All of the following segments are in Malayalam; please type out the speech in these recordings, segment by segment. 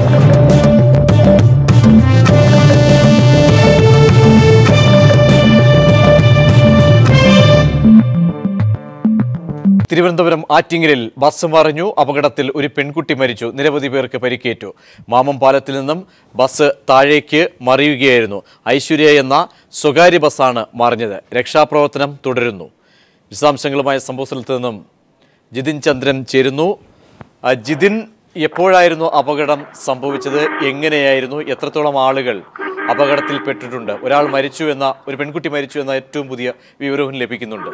തിരുവനന്തപുരം ആറ്റിങ്ങലിൽ ബസ് മറിഞ്ഞു അപകടത്തിൽ ഒരു പെൺകുട്ടി മരിച്ചു നിരവധി പേർക്ക് പരിക്കേറ്റു മാമം പാലത്തിൽ നിന്നും ബസ് താഴേക്ക് മറിയുകയായിരുന്നു ഐശ്വര്യ എന്ന സ്വകാര്യ ബസ്സാണ് മറിഞ്ഞത് രക്ഷാപ്രവർത്തനം തുടരുന്നു വിശദാംശങ്ങളുമായ സംഭവ സ്ഥലത്ത് നിന്നും ജിതിൻ ചന്ദ്രൻ ചേരുന്നു ആ, ജിതിൻ എപ്പോഴായിരുന്നു അപകടം സംഭവിച്ചത് എങ്ങനെയായിരുന്നു എത്രത്തോളം ആളുകൾ അപകടത്തിൽപ്പെട്ടിട്ടുണ്ട് ഒരാൾ മരിച്ചു എന്ന ഒരു പെൺകുട്ടി മരിച്ചു എന്ന ഏറ്റവും പുതിയ വിവരവും ലഭിക്കുന്നുണ്ട്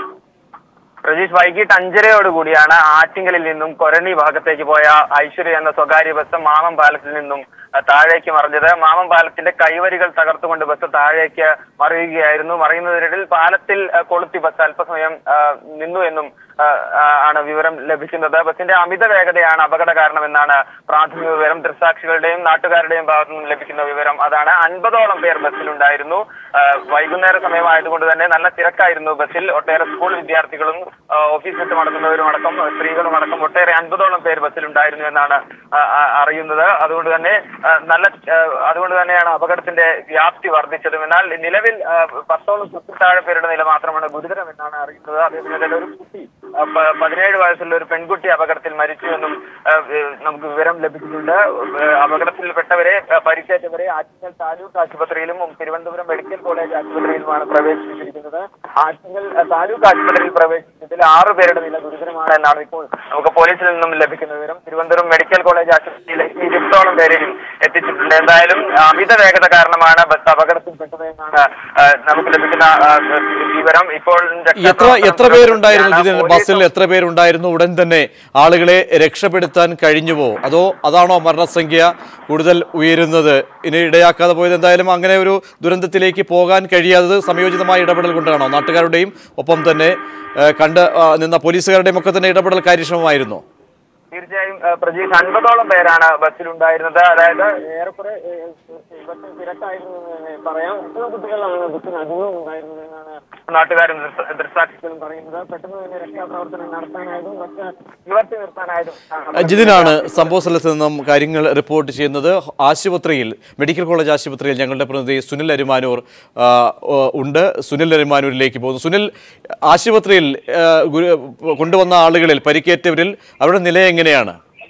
പ്രജീഷ് വൈകിട്ട് അഞ്ചരയോട് കൂടിയാണ് ആറ്റിങ്കലിൽ നിന്നും കൊരണി ഭാഗത്തേക്ക് പോയ ഐശ്വര്യ എന്ന സ്വകാര്യ ബസ് മാമം പാലത്തിൽ നിന്നും അഹ്, താഴേക്ക് മറിഞ്ഞത് മാമം പാലത്തിന്റെ കൈവരികൾ തകർത്തുകൊണ്ട് ബസ് താഴേക്ക് മറിയുകയായിരുന്നു മറിയുന്നതിനിടയിൽ പാലത്തിൽ അഹ്, കൊളുത്തി ബസ് അല്പസമയം അഹ്, നിന്നു എന്നും അഹ്, അഹ്, ആണ് വിവരം ലഭിക്കുന്നത് ബസിന്റെ അമിത വേഗതയാണ് അപകട കാരണമെന്നാണ് പ്രാഥമിക വിവരം ദൃക്സാക്ഷികളുടെയും നാട്ടുകാരുടെയും ഭാഗത്തു നിന്നും ലഭിക്കുന്ന വിവരം അതാണ് അൻപതോളം പേർ ബസ്സിലുണ്ടായിരുന്നു അഹ്, വൈകുന്നേര സമയമായതുകൊണ്ട് തന്നെ നല്ല തിരക്കായിരുന്നു ബസ്സിൽ ഒട്ടേറെ സ്കൂൾ വിദ്യാർത്ഥികളും അഹ്, ഓഫീസ് വിട്ട് മടങ്ങുന്നവരും അടക്കം സ്ത്രീകളും അടക്കം ഒട്ടേറെ അൻപതോളം പേർ ബസ്സിലുണ്ടായിരുന്നു എന്നാണ് അഹ്, അഹ്, അറിയുന്നത് അതുകൊണ്ട് തന്നെ അഹ്, നല്ല അഹ്, അതുകൊണ്ട് തന്നെയാണ് അപകടത്തിന്റെ വ്യാപ്തി വർദ്ധിച്ചതും എന്നാൽ നിലവിൽ അഹ്, പത്തോളം പത്തിൽ താഴെ പേരുടെ നില മാത്രമാണ് ഗുരുതരം എന്നാണ് അറിയുന്നത് അതേസമയം തന്നെ ഒരു കുട്ടി അഹ്, പ- പതിനേഴ് വയസ്സുള്ള ഒരു പെൺകുട്ടി അപകടത്തിൽ മരിച്ചു എന്നും അഹ്, ഏഹ്, നമുക്ക് വിവരം ലഭിച്ചിട്ടുണ്ട് ഏഹ്, അപകടത്തിൽപ്പെട്ടവരെ അഹ്, പരിക്കേറ്റവരെ ആറ്റിങ്ങൽ താലൂക്ക് ആശുപത്രിയിലും തിരുവനന്തപുരം മെഡിക്കൽ കോളേജ് ആശുപത്രിയിലുമാണ് പ്രവേശിപ്പിച്ചിരിക്കുന്നത് ആറ്റിങ്ങൽ അഹ്, താലൂക്ക് ആശുപത്രിയിൽ പ്രവേശിച്ചതിൽ ആറ് പേരുടെ നില ഗുരുതരമാണ് എന്നാണ് ഇപ്പോൾ നമുക്ക് പോലീസിൽ നിന്നും ലഭിക്കുന്ന വിവരം തിരുവനന്തപുരം മെഡിക്കൽ കോളേജ് ആശുപത്രിയിലേക്ക് ഇരുപതോളം പേരെയും എത്തിച്ചിട്ടുണ്ട് എന്തായാലും അമിത വേഗത കാരണമാണ് ബസ് അപകടത്തിൽപ്പെട്ടത് എന്നാണ് അഹ്, നമുക്ക് ലഭിക്കുന്ന അഹ്, വിവരം ഇപ്പോൾ എത്ര എത്ര പേരുണ്ടായിരുന്നു ജിതിൻ ബസ്സിൽ എത്ര പേരുണ്ടായിരുന്നു ഉടൻ തന്നെ ആളുകളെ രക്ഷപ്പെടുത്താൻ കഴിഞ്ഞുവോ അതോ അതാണോ മരണസംഖ്യ കൂടുതൽ ഉയരുന്നത് ഇനി ഇടയാക്കാതെ പോയത് എന്തായാലും അങ്ങനെ ഒരു ദുരന്തത്തിലേക്ക് പോകാൻ കഴിയാത്തത് സംയോജിതമായ ഇടപെടൽ കൊണ്ടാണോ നാട്ടുകാരുടെയും ഒപ്പം തന്നെ ഏഹ്, കണ്ട് ആ, നിന്ന പോലീസുകാരുടെയും ഒക്കെ തന്നെ ഇടപെടൽ കാര്യക്ഷമമായിരുന്നോ തീർച്ചയായും ഏഹ്, പ്രജീഷ് അൻപതോളം പേരാണ് ബസ്സിലുണ്ടായിരുന്നത് അതായത് ഏറെക്കുറെ ഏഹ്, ബസ് തിരക്കായിരുന്നു എന്ന് തന്നെ പറയാം എത്ര കുട്ടികളാണ് ബസ്സിന് അധികം ഉണ്ടായിരുന്നത് എന്നാണ് നാട്ടുകാരും ദൃക്സ- ദൃക്സാക്ഷികളും പറയുന്നത് പെട്ടെന്ന് തന്നെ രക്ഷാപ്രവർത്തനം നടത്താനായതും ബസ് നിവർത്തി നിർത്താനായതും ആണ് ജിതിനാണ് സംഭവ സ്ഥലത്ത് നിന്നും കാര്യങ്ങൾ റിപ്പോർട്ട് ചെയ്യുന്നത് ആശുപത്രിയിൽ മെഡിക്കൽ കോളേജ് ആശുപത്രിയിൽ ഞങ്ങളുടെ പ്രതിനിധി സുനിൽ അരിമാനൂർ ആ, ഓ, ഉണ്ട് സുനിൽ അരിമാനൂരിലേക്ക് പോകുന്നു സുനിൽ ആശുപത്രിയിൽ ആ, ഗുരു- കൊണ്ടുവന്ന ആളുകളിൽ പരിക്കേറ്റവരിൽ അവരുടെ നില എങ്ങനെയാണ്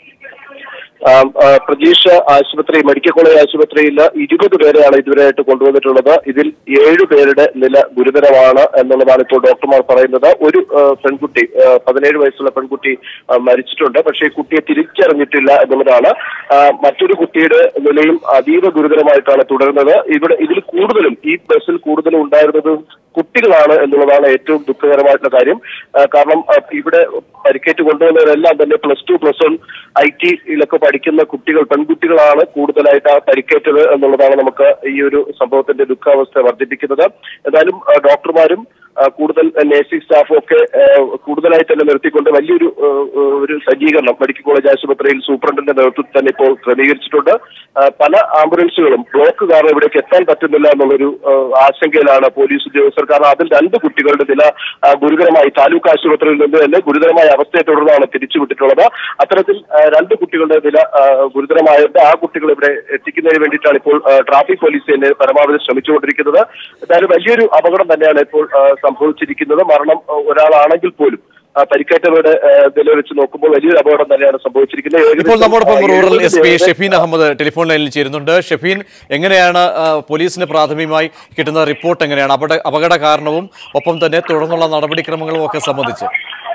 ആം, ആ, പ്രതീക്ഷ ആശുപത്രി മെഡിക്കൽ കോളേജ് ആശുപത്രിയിൽ ഇരുപത് പേരെയാണ് ഇതുവരെയായിട്ട് കൊണ്ടുവന്നിട്ടുള്ളത് ഇതിൽ ഏഴ് പേരുടെ നില ഗുരുതരമാണ് എന്നുള്ളതാണ് ഇപ്പോൾ ഡോക്ടർമാർ പറയുന്നത് ഒരു ആ, പെൺകുട്ടി ആ, പതിനേഴ് വയസ്സുള്ള പെൺകുട്ടി ആ, മരിച്ചിട്ടുണ്ട് പക്ഷേ ഈ കുട്ടിയെ തിരിച്ചറിഞ്ഞിട്ടില്ല എന്നുള്ളതാണ് ആ, മറ്റൊരു കുട്ടിയുടെ നിലയും അതീവ ഗുരുതരമായിട്ടാണ് തുടരുന്നത് ഇവിടെ ഇതിൽ കൂടുതലും ഈ ബസ്സിൽ കൂടുതലും ഉണ്ടായിരുന്നത് കുട്ടികളാണ് എന്നുള്ളതാണ് ഏറ്റവും ദുഃഖകരമായിട്ടുള്ള കാര്യം ആ, കാരണം ആ, ഇവിടെ പരിക്കേറ്റ് കൊണ്ടുവന്നവരെല്ലാം തന്നെ plus two plus one I ടിയിലൊക്കെ പഠിക്കുന്ന കുട്ടികൾ പെൺകുട്ടികളാണ് കൂടുതലായിട്ട് ആ പരിക്കേറ്റത് എന്നുള്ളതാണ് നമുക്ക് ഈ ഒരു സംഭവത്തിന്റെ ദുഃഖാവസ്ഥ വർദ്ധിപ്പിക്കുന്നത് എന്തായാലും ആ, ഡോക്ടർമാരും ആ, കൂടുതൽ നഴ്സിംഗ് സ്റ്റാഫും ഒക്കെ ആ, കൂടുതലായി തന്നെ നിർത്തിക്കൊണ്ട് വലിയൊരു ആ, ഒരു സജ്ജീകരണം മെഡിക്കൽ കോളേജ് ആശുപത്രിയിൽ സൂപ്രണ്ടിന്റെ നേതൃത്വത്തിൽ തന്നെ ഇപ്പോൾ ക്രമീകരിച്ചിട്ടുണ്ട് ആ, പല ആംബുലൻസുകളും ബ്ലോക്ക് കാരണം ഇവിടേക്ക് എത്താൻ പറ്റുന്നില്ല എന്നുള്ളൊരു ആ, ആശങ്കയിലാണ് പോലീസ് ഉദ്യോഗസ്ഥർ കാരണം അതിൽ രണ്ട് കുട്ടികളുടെ നില ആ, ഗുരുതരമായി താലൂക്ക് ആശുപത്രിയിൽ നിന്ന് തന്നെ ഗുരുതരമായ അവസ്ഥയെ തുടർന്നാണ് തിരിച്ചുവിട്ടിട്ടുള്ളത് അത്തരത്തിൽ ആ, രണ്ട് കുട്ടികളുടെ നില ആ, ഗുരുതരമായത് ആ കുട്ടികൾ ഇവിടെ എത്തിക്കുന്നതിന് വേണ്ടിയിട്ടാണ് ഇപ്പോൾ ആ, ട്രാഫിക് പോലീസ് തന്നെ പരമാവധി ശ്രമിച്ചുകൊണ്ടിരിക്കുന്നത് എന്തായാലും വലിയൊരു അപകടം തന്നെയാണ് ഇപ്പോൾ ആ, സംഭവിച്ചിരിക്കുന്നത് മരണം ആ, ഒരാളാണെങ്കിൽ പോലും ആ, പരിക്കേറ്റവരുടെ ആ, നില വെച്ച് നോക്കുമ്പോൾ വലിയൊരു അപകടം തന്നെയാണ് സംഭവിച്ചിരിക്കുന്നത് ഇപ്പോൾ ഏകദേശം, നമ്മോടൊപ്പം ആ, റൂറൽ എഴുപത് എസ് പി പേരുടെ- ഷെഫീൻ അഹമ്മദ് ടെലിഫോൺ ലൈനിൽ ചേരുന്നുണ്ട് ഷെഫീൻ എങ്ങനെയാണ് ആ, പോലീസിന് പ്രാഥമികമായി കിട്ടുന്ന റിപ്പോർട്ട് എങ്ങനെയാണ് അപകട അപകട കാരണവും ഒപ്പം തന്നെ തുടർന്നുള്ള നടപടിക്രമങ്ങളും ഒക്കെ സംബന്ധിച്ച്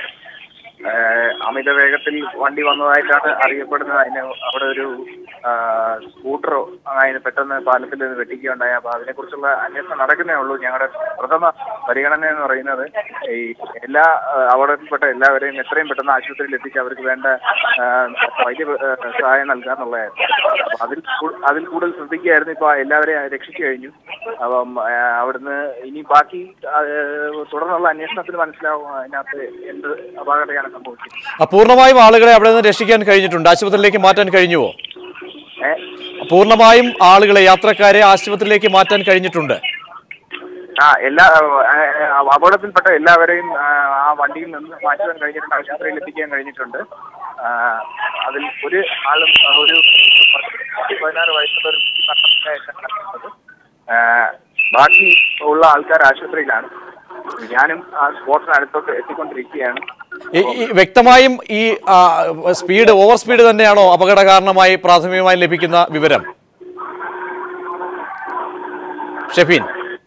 ഏഹ് അമിത വേഗത്തിൽ വണ്ടി വന്നതായിട്ടാണ് അറിയപ്പെടുന്നത് അതിന് അവിടെ ഒരു സ്കൂട്ടറോ അതിന് പെട്ടെന്ന് പാലത്തിൽ നിന്ന് വെട്ടിക്കുകയുണ്ടായി അപ്പൊ അതിനെക്കുറിച്ചുള്ള അന്വേഷണം നടക്കുന്നേ ഉള്ളൂ ഞങ്ങളുടെ പ്രഥമ പരിഗണന എന്ന് പറയുന്നത് ഈ എല്ലാ ഏഹ് അപകടത്തിൽപ്പെട്ട എല്ലാവരെയും എത്രയും പെട്ടെന്ന് ആശുപത്രിയിൽ എത്തിച്ച് അവർക്ക് വേണ്ട ഏഹ് വൈദ്യ ഏഹ് സഹായം നൽകുക എന്നുള്ളതായിരുന്നു അപ്പൊ അതിൽ കൂ- അതിൽ കൂടുതൽ ശ്രദ്ധിക്കുകയായിരുന്നു ഇപ്പൊ എല്ലാവരെയും രക്ഷിച്ചു കഴിഞ്ഞു അപ്പം ഏഹ് അവിടുന്ന് ഇനി ബാക്കി ഏഹ് തുടർന്നുള്ള അന്വേഷണത്തിൽ മനസ്സിലാവും അതിനകത്ത് എന്ത് അപാകതയാണ് സംഭവിച്ചത് ആ, പൂർണ്ണമായും ആളുകളെ അവിടെ നിന്ന് രക്ഷിക്കാൻ കഴിഞ്ഞിട്ടുണ്ട് ആശുപത്രിയിലേക്ക് മാറ്റാൻ കഴിഞ്ഞുവോ ഏഹ് പൂർണ്ണമായും ആളുകളെ യാത്രക്കാരെ ആശുപത്രിയിലേക്ക് മാറ്റാൻ കഴിഞ്ഞിട്ടുണ്ട് ആ എല്ലാ ഏഹ്, അപകടത്തിൽപ്പെട്ട എല്ലാവരെയും ആ, ആ വണ്ടിയിൽ നിന്ന് മാറ്റുവാൻ കഴിഞ്ഞിട്ടുണ്ട് ആശുപത്രിയിൽ എത്തിക്കാൻ കഴിഞ്ഞിട്ടുണ്ട് ആ, അതിൽ ഒരു ആളും ആ, ഒരു പതിനാറ് വയസ്സുള്ള ഒരു കുട്ടി മരണത്തിലായിട്ടാണ് നടക്കുന്നത് ആഹ് ബാക്കി ഉള്ള ആൾക്കാർ ആശുപത്രിയിലാണ് ഞാനും ആ സ്പോട്ടിന് അടുത്തോട്ട് എത്തിക്കൊണ്ടിരിക്കുകയാണ് ഈ- ഈ വ്യക്തമായും ഈ ആ, സ്പീഡ് ഓവർ സ്പീഡ് തന്നെയാണോ അപകട കാരണമായി പ്രാഥമികമായി ലഭിക്കുന്ന വിവരം ഷെഫീൻ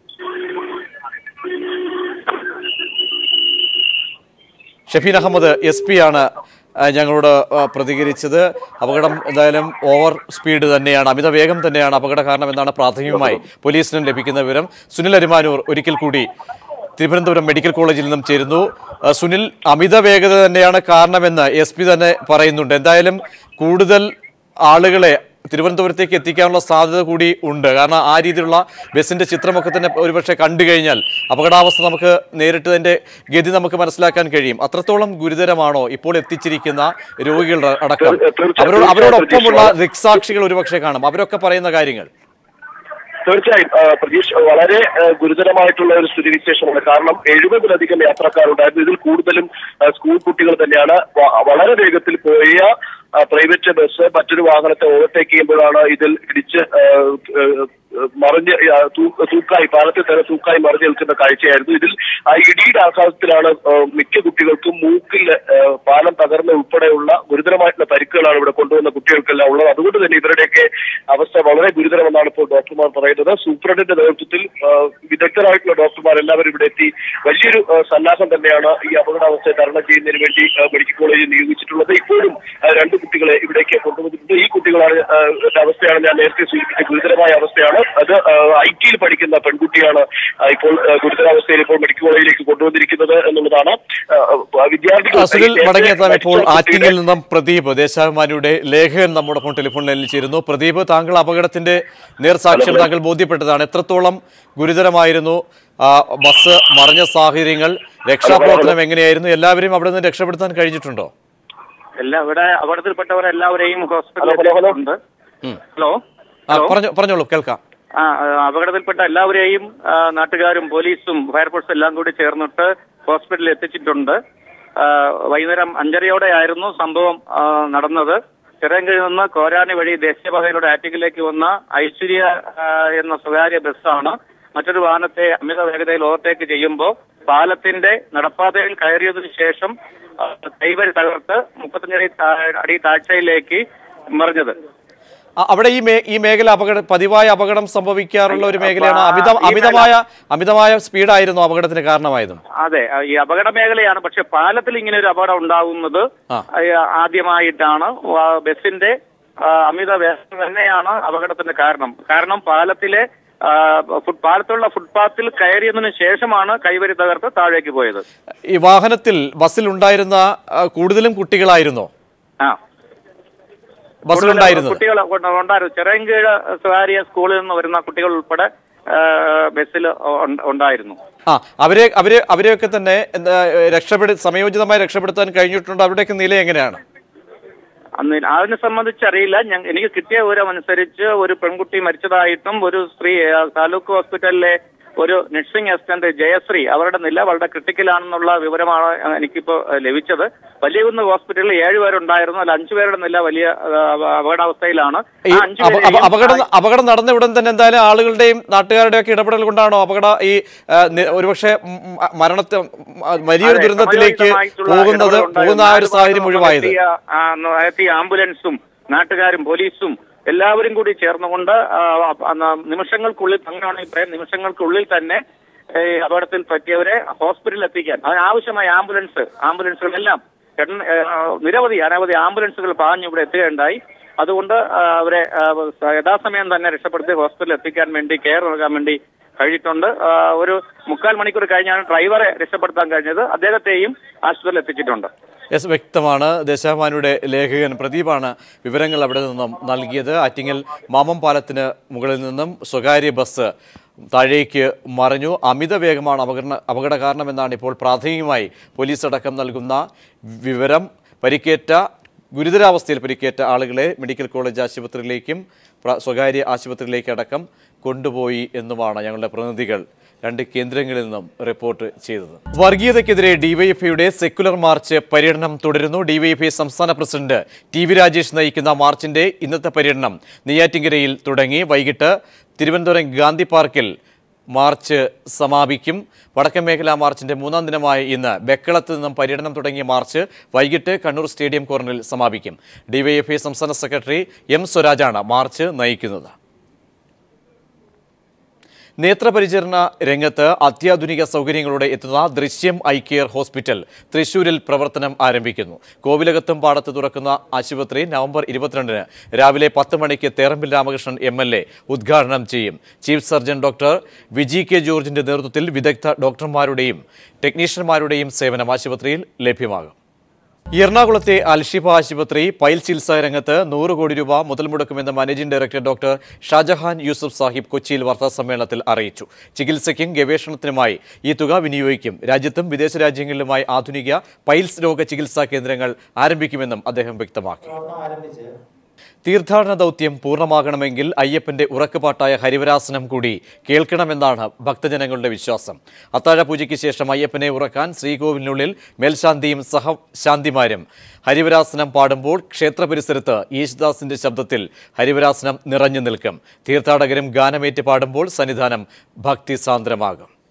ഷെഫീൻ അഹമ്മദ് എസ് പി ആണ് ആ, ഞങ്ങളോട് ആ, പ്രതികരിച്ചത് അപകടം എന്തായാലും ഓവർ സ്പീഡ് തന്നെയാണ് അമിത വേഗം തന്നെയാണ് അപകട കാരണം എന്നാണ് പ്രാഥമികമായി പോലീസിനും ലഭിക്കുന്ന വിവരം സുനിൽ അരിമാനൂർ ഒരിക്കൽ കൂടി തിരുവനന്തപുരം മെഡിക്കൽ കോളേജിൽ നിന്നും ചേരുന്നു ആ, സുനിൽ അമിത വേഗത തന്നെയാണ് കാരണമെന്ന് എസ് പി തന്നെ പറയുന്നുണ്ട് എന്തായാലും കൂടുതൽ ആളുകളെ തിരുവനന്തപുരത്തേക്ക് എത്തിക്കാനുള്ള സാധ്യത കൂടി ഉണ്ട് കാരണം ആ രീതിയിലുള്ള ബസ്സിന്റെ ചിത്രമൊക്കെ തന്നെ ഒരുപക്ഷെ കണ്ടു കഴിഞ്ഞാൽ അപകടാവസ്ഥ നമുക്ക് നേരിട്ടതിന്റെ ഗതി നമുക്ക് മനസ്സിലാക്കാൻ കഴിയും അത്രത്തോളം ഗുരുതരമാണോ ഇപ്പോൾ എത്തിച്ചിരിക്കുന്ന രോഗികളുടെ അടക്കം തീർച്ചയായും, അവരോട് അവരോടൊപ്പമുള്ള തീർച്ചയായും. ദൃക്സാക്ഷികൾ ഒരുപക്ഷെ കാണും അവരൊക്കെ പറയുന്ന കാര്യങ്ങൾ തീർച്ചയായും ആ, പ്രതീഷ് വളരെ ആ, ഗുരുതരമായിട്ടുള്ള ഒരു സ്ഥിതിവിശേഷമാണ് കാരണം എഴുപതിലധികം യാത്രക്കാരുണ്ടായിരുന്നു ഇതിൽ കൂടുതലും ആ, സ്കൂൾ കുട്ടികൾ തന്നെയാണ് വ- വളരെ വേഗത്തിൽ പോയ ആ, പ്രൈവറ്റ് ബസ് മറ്റൊരു വാഹനത്തെ ഓവർടേക്ക് ചെയ്യുമ്പോഴാണ് ഇതിൽ ഇടിച്ച് ആ, ആ, മറിഞ്ഞ് ആ, തൂ- തൂക്കായി പാലത്തിൽ തന്നെ തൂക്കായി മറിഞ്ഞു നിൽക്കുന്ന കാഴ്ചയായിരുന്നു ഇതിൽ ആ ഇടിയുടെ ആഘാതത്തിലാണ് ആ, മിക്ക കുട്ടികൾക്കും മൂക്കിൽ ആ, പാലം തകർന്ന ഉൾപ്പെടെയുള്ള ഗുരുതരമായിട്ടുള്ള പരിക്കുകളാണ് ഇവിടെ കൊണ്ടുവന്ന കുട്ടികൾക്കെല്ലാം ഉള്ളത് അതുകൊണ്ട് തന്നെ ഇവരുടെയൊക്കെ അവസ്ഥ വളരെ ഗുരുതരമെന്നാണ് ഇപ്പോൾ ഡോക്ടർമാർ പറയുന്നത് സൂപ്രണ്ടിന്റെ നേതൃത്വത്തിൽ ആ, വിദഗ്ധരായിട്ടുള്ള ഡോക്ടർമാർ എല്ലാവരും ഇവിടെ എത്തി വലിയൊരു ആ, സന്നാഹം തന്നെയാണ് ഈ അപകടാവസ്ഥയെ തരണം ചെയ്യുന്നതിന് വേണ്ടി ആ, മെഡിക്കൽ കോളേജിൽ നിയോഗിച്ചിട്ടുള്ളത് ഇപ്പോഴും ആ, രണ്ട് കുട്ടികളെ ഇവിടേക്ക് കൊണ്ടുവന്നിട്ടുണ്ട് ഈ കുട്ടികളാണ് ആ, ന്റെ അവസ്ഥയാണ് ഞാൻ നേരത്തെ സൂചിപ്പിച്ച ഗുരുതരമായ അവസ്ഥയാണ് അത് ഐ ടിയിൽ പഠിക്കുന്ന പെൺകുട്ടിയാണ് ആ, ഇപ്പോൾ ആ, ഗുരുതരാവസ്ഥയിൽ ഇപ്പോൾ മെഡിക്കൽ കോളേജിലേക്ക് കൊണ്ടുവന്നിരിക്കുന്നത് എന്നുള്ളതാണ് ആ, ആ, വിദ്യാർത്ഥികൾ ആ, സുനിൽ നേരത്തെ മടങ്ങിയെത്താം ഇപ്പോൾ മരിച്ച ആറ്റിങ്ങിൽ കുട്ടിയുടെ- നിന്നും പ്രദീപ് ദേശാഭിമാനിയുടെ ലേഖകൻ നമ്മോടൊപ്പം ടെലിഫോൺ ലൈനിൽ ചേരുന്നു പ്രദീപ് താങ്കൾ അപകടത്തിന്റെ നേർസാക്ഷ്യം താങ്കൾ ബോധ്യപ്പെട്ടതാണ് എത്രത്തോളം ഗുരുതരമായിരുന്നു ആ, ബസ് മറിഞ്ഞ സാഹചര്യങ്ങൾ രക്ഷാപ്രവർത്തനം എങ്ങനെയായിരുന്നു എല്ലാവരെയും അവിടെ നിന്ന് രക്ഷപ്പെടുത്താൻ കഴിഞ്ഞിട്ടുണ്ടോ എല്ലാ ഇവിടെ അപകടത്തിൽപ്പെട്ടവരെല്ലാവരെയും ഹലോ, ഹലോ, ഹോസ്പിറ്റലിൽ ഹലോ. ഉണ്ട് ഉം. ഹലോ ആ പറഞ്ഞു പറഞ്ഞോളൂ കേൾക്കാം ആ ആ, അപകടത്തിൽപ്പെട്ട എല്ലാവരെയും ആ, നാട്ടുകാരും പോലീസും ഫയർഫോഴ്സും എല്ലാം കൂടി ചേർന്നിട്ട് ഹോസ്പിറ്റലിൽ എത്തിച്ചിട്ടുണ്ട് ആ, വൈകുന്നേരം അഞ്ചരയോടെ ആയിരുന്നു സംഭവം ആ, നടന്നത് ചിറയൻകിഴി നിന്ന് കോരാനി വഴി ദേശീയപാതയിലൂടെ ആറ്റിങ്ങിലേക്ക് വന്ന ഐശ്വര്യ ആ, എന്ന സ്വകാര്യ ബസ്സാണ് മറ്റൊരു വാഹനത്തെ അമിത വേഗതയിൽ ഓവർടേക്ക് ചെയ്യുമ്പോൾ പാലത്തിന്റെ നടപ്പാതയിൽ കയറിയതിനു ശേഷം ആ, കൈവരി തകർത്ത് മുപ്പത്തഞ്ചടി താ- അടി താഴ്ചയിലേക്ക് മറിഞ്ഞത് ആ, അവിടെ ഈ മേ ഈ മേഖല അപകട പതിവായ അപകടം സംഭവിക്കാറുള്ള ഒരു മേഖലയാണ് അപ്പൊ അമിത ഈ മേഖല- അമിതമായ അമിതമായ സ്പീഡായിരുന്നു അപകടത്തിന് കാരണമായതും അതെ ആ, ഈ അപകട മേഖലയാണ് പക്ഷെ പാലത്തിൽ ഇങ്ങനെ ഒരു അപകടം ഉണ്ടാകുന്നത് ആ. ആ, ആദ്യമായിട്ടാണ് ആ, ബസിന്റെ ആ, അമിത വേഗത തന്നെയാണ് അപകടത്തിന്റെ കാരണം കാരണം പാലത്തിലെ ആ, ഫുട് പാലത്തുള്ള ഫുട്പാത്തിൽ കയറിയതിനു ശേഷമാണ് കൈവരി തകർത്ത് താഴേക്ക് പോയത് ഈ വാഹനത്തിൽ ബസ്സിൽ ഉണ്ടായിരുന്ന ആ, കൂടുതലും കുട്ടികളായിരുന്നോ ആ ബസ്സിലുണ്ടായിരുന്നത് കുട്ടികൾ ഉണ്ടായിരുന്നു ചെറിയൻകീഴ് സ്വകാര്യ സ്കൂളിൽ നിന്ന് വരുന്ന കുട്ടികൾ ഉൾപ്പെടെ ആ, ബസ്സിൽ ഉണ്ട- ഉണ്ടായിരുന്നു ആ അവരെ അവരെ അവരെയൊക്കെ തന്നെ എന്താ രക്ഷപ്പെടു സമയോചിതമായി രക്ഷപ്പെടുത്താൻ കഴിഞ്ഞിട്ടുണ്ട് അവരുടെയൊക്കെ നില എങ്ങനെയാണ് അന്ന് അതിനെ സംബന്ധിച്ച് അറിയില്ല ഞ- എനിക്ക് കിട്ടിയ വിവരം അനുസരിച്ച് ഒരു പെൺകുട്ടി മരിച്ചതായിട്ടും ഒരു സ്ത്രീ ആ, താലൂക്ക് ഹോസ്പിറ്റലിലെ ഒരു നഴ്സിംഗ് അസിസ്റ്റന്റ് ജയശ്രീ അവരുടെ നില വളരെ ക്രിട്ടിക്കലാണെന്നുള്ള വിവരമാണ് എനിക്കിപ്പോ ആ, ലഭിച്ചത് വലിയകുന്ന് ഹോസ്പിറ്റലിൽ ഏഴ് പേരുണ്ടായിരുന്നു അതിൽ അഞ്ചു പേരുടെ നില വലിയ ആ, അപകടാവസ്ഥയിലാണ് ഈ ആ അഞ്ചു അപ- അപ- പേരെയും അപകടം അപകടം നടന്ന ഉടൻ തന്നെ എന്തായാലും ആളുകളുടെയും നാട്ടുകാരുടെയും ഒക്കെ ഇടപെടൽ കൊണ്ടാണോ അപകട ഈ ആ, നി- ഒരുപക്ഷെ ഉം, ഉം, മരണത്തെ ഉം, ആ, വലിയൊരു അതെ, ദുരന്തത്തിലേക്ക് സമയോചിതമായിട്ടുള്ള പോകുന്നത് ഇടപെടലുണ്ടായിരുന്നു. പോകുന്ന ആ ഒരു സാഹചര്യം നാല് ഒഴിവായത് എത്തിയ, ആ, ന- എത്തിയ ആംബുലൻസും നാട്ടുകാരും പോലീസും എല്ലാവരും കൂടി ചേർന്നുകൊണ്ട് ആ, ആ, ന- നിമിഷങ്ങൾക്കുള്ളിൽ അങ്ങനെയാണ് ഈ പറയാം നിമിഷങ്ങൾക്കുള്ളിൽ തന്നെ ഈ അപകടത്തിൽ പറ്റിയവരെ ഹോസ്പിറ്റലിൽ എത്തിക്കാൻ അതിനാവശ്യമായ ആംബുലൻസ് ആംബുലൻസുകളെല്ലാം എണ്ണ- ഏ, ആ, നിരവധി അനവധി ആംബുലൻസുകൾ പാഞ്ഞ് ഇവിടെ എത്തുകയുണ്ടായി അതുകൊണ്ട് ആ, അവരെ ആ, യഥാസമയം തന്നെ രക്ഷപ്പെടുത്തി ഹോസ്പിറ്റലിൽ എത്തിക്കാൻ വേണ്ടി കെയർ നൽകാൻ വേണ്ടി കഴിഞ്ഞിട്ടുണ്ട് ആ, ഒരു മുക്കാൽ മണിക്കൂർ കഴിഞ്ഞാണ് ഡ്രൈവറെ രക്ഷപ്പെടുത്താൻ കഴിഞ്ഞത് അദ്ദേഹത്തെയും ആശുപത്രിയിൽ എത്തിച്ചിട്ടുണ്ട് എസ് വ്യക്തമാണ് ദേശാഭിമാനിയുടെ ലേഖകൻ പ്രദീപാണ് വിവരങ്ങൾ അവിടെ നിന്നും നൽകിയത് ആറ്റിങ്ങൽ മാമം പാലത്തിന് മുകളിൽ നിന്നും സ്വകാര്യ ബസ് താഴേക്ക് മറിഞ്ഞു അമിത വേഗമാണ് അപകട അപകട കാരണമെന്നാണ് ഇപ്പോൾ പ്രാഥമികമായി പോലീസ് അടക്കം നൽകുന്ന വിവരം പരിക്കേറ്റ ഗുരുതരാവസ്ഥയിൽ പരിക്കേറ്റ ആളുകളെ മെഡിക്കൽ കോളേജ് ആശുപത്രിയിലേക്കും പ്ര- സ്വകാര്യ ആശുപത്രിയിലേക്ക് അടക്കം കൊണ്ടുപോയി എന്നുമാണ് ഞങ്ങളുടെ പ്രതിനിധികൾ രണ്ട് കേന്ദ്രങ്ങളിൽ നിന്നും റിപ്പോർട്ട് ചെയ്തത് വർഗീയതയ്ക്കെതിരെ ഡിവൈഎഫ്ഐയുടെ സെക്കുലർ മാർച്ച് പര്യടനം തുടരുന്നു ഡിവൈഎഫ്ഐ സംസ്ഥാന പ്രസിഡന്റ് ടി വി രാജേഷ് നയിക്കുന്ന മാർച്ചിന്റെ ഇന്നത്തെ പര്യടനം നെയ്യാറ്റിങ്കരയിൽ തുടങ്ങി വൈകിട്ട് തിരുവനന്തപുരം ഗാന്ധി പാർക്കിൽ മാർച്ച് സമാപിക്കും വടക്കൻ മേഖലാ മാർച്ചിന്റെ മൂന്നാം ദിനമായ ഇന്ന് ബെക്കളത്ത് നിന്നും പര്യടനം തുടങ്ങിയ മാർച്ച് വൈകിട്ട് കണ്ണൂർ സ്റ്റേഡിയം കോർണറിൽ സമാപിക്കും ഡിവൈഎഫ്ഐ സംസ്ഥാന സെക്രട്ടറി എം സ്വരാജാണ് മാർച്ച് നയിക്കുന്നത് നേത്രപരിചരണ രംഗത്ത് അത്യാധുനിക സൗകര്യങ്ങളോടെ എത്തുന്ന ദൃശ്യം ഐ കെയർ ഹോസ്പിറ്റൽ തൃശൂരിൽ പ്രവർത്തനം ആരംഭിക്കുന്നു കോവിലകത്തും പാടത്ത് തുറക്കുന്ന ആശുപത്രി നവംബർ ഇരുപത്തിരണ്ടിന് രാവിലെ പത്ത് മണിക്ക് Therambil Ramakrishnan M L A ഉദ്ഘാടനം ചെയ്യും chief surgeon doctor Viji K ജോർജിന്റെ നേതൃത്വത്തിൽ വിദഗ്ധ ഡോക്ടർമാരുടെയും ടെക്നീഷ്യന്മാരുടെയും സേവനം ആശുപത്രിയിൽ ലഭ്യമാകും എറണാകുളത്തെ അൽഷിഫ ആശുപത്രി പൈൽ ചികിത്സാ രംഗത്ത് നൂറ് കോടി രൂപ മുതൽ മുടക്കുമെന്ന് managing director doctor Shajahan Yusuf Sahib കൊച്ചിയിൽ വാർത്താസമ്മേളനത്തിൽ അറിയിച്ചു ചികിത്സയ്ക്കും ഗവേഷണത്തിനുമായി ഈ തുക വിനിയോഗിക്കും രാജ്യത്തും വിദേശ രാജ്യങ്ങളിലുമായി ആധുനിക പൈൽസ് രോഗ ചികിത്സാ കേന്ദ്രങ്ങൾ ആരംഭിക്കുമെന്നും അദ്ദേഹം വ്യക്തമാക്കി തീർത്ഥാടന ദൗത്യം പൂർണ്ണമാകണമെങ്കിൽ അയ്യപ്പന്റെ ഉറക്കപ്പാട്ടായ ഹരിവരാസനം കൂടി കേൾക്കണമെന്നാണ് ഭക്തജനങ്ങളുടെ വിശ്വാസം അത്താഴ പൂജയ്ക്ക് ശേഷം അയ്യപ്പനെ ഉറക്കാൻ ശ്രീകോവിലിനുള്ളിൽ മേൽശാന്തിയും സഹശാന്തിമാരും ഹരിവരാസനം പാടുമ്പോൾ ക്ഷേത്ര പരിസരത്ത് യേശുദാസിന്റെ ശബ്ദത്തിൽ ഹരിവരാസനം നിറഞ്ഞു നിൽക്കും തീർത്ഥാടകരും ഗാനമേറ്റ് പാടുമ്പോൾ സന്നിധാനം ഭക്തിസാന്ദ്രമാകും